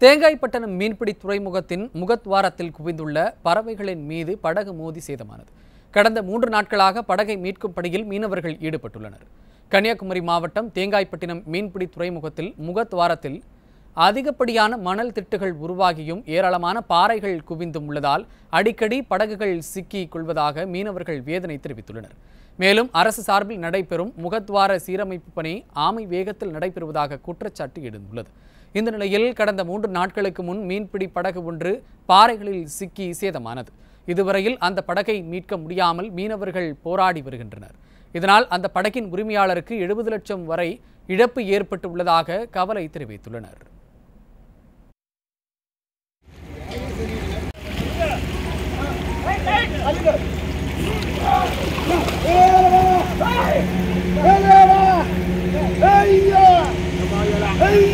தேங்காய்பட்டணம் மீன்பிடி துறைமுகத்தின் முகத்வாரத்தில் குவிந்துள்ள பறவைகளின் மீது படகு மோதி சேதமானது கடந்த மூன்று நாட்களாக படகை மீட்கும் பணியில் மீனவர்கள் ஈடுபட்டுள்ளனர் கன்னியாகுமரி மாவட்டம் தேங்காய்பட்டினம் மீன்பிடி துறைமுகத்தில் முகத்வாரத்தில் அதிகப்படியான மணல் திட்டுகள் உருவாகியும் ஏராளமான பாறைகள் குவிந்தும் உள்ளதால் அடிக்கடி படகுகள் சிக்கிக் கொள்வதாக மீனவர்கள் வேதனை தெரிவித்துள்ளனர் மேலும் அரசு சார்பில் நடைபெறும் முகத்வார சீரமைப்பு பணி ஆமை வேகத்தில் நடைபெறுவதாக குற்றச்சாட்டு எழுந்துள்ளது இந்த நிலையில் கடந்த மூன்று நாட்களுக்கு முன் மீன்பிடி படகு ஒன்று பாறைகளில் சிக்கி சேதமானது இதுவரையில் அந்த படகை மீட்க முடியாமல் மீனவர்கள் போராடி வருகின்றனர் இதனால் அந்த படகின் உரிமையாளருக்கு எழுபது லட்சம் வரை இழப்பு ஏற்பட்டு உள்ளதாக கவலை தெரிவித்துள்ளனர் Hey!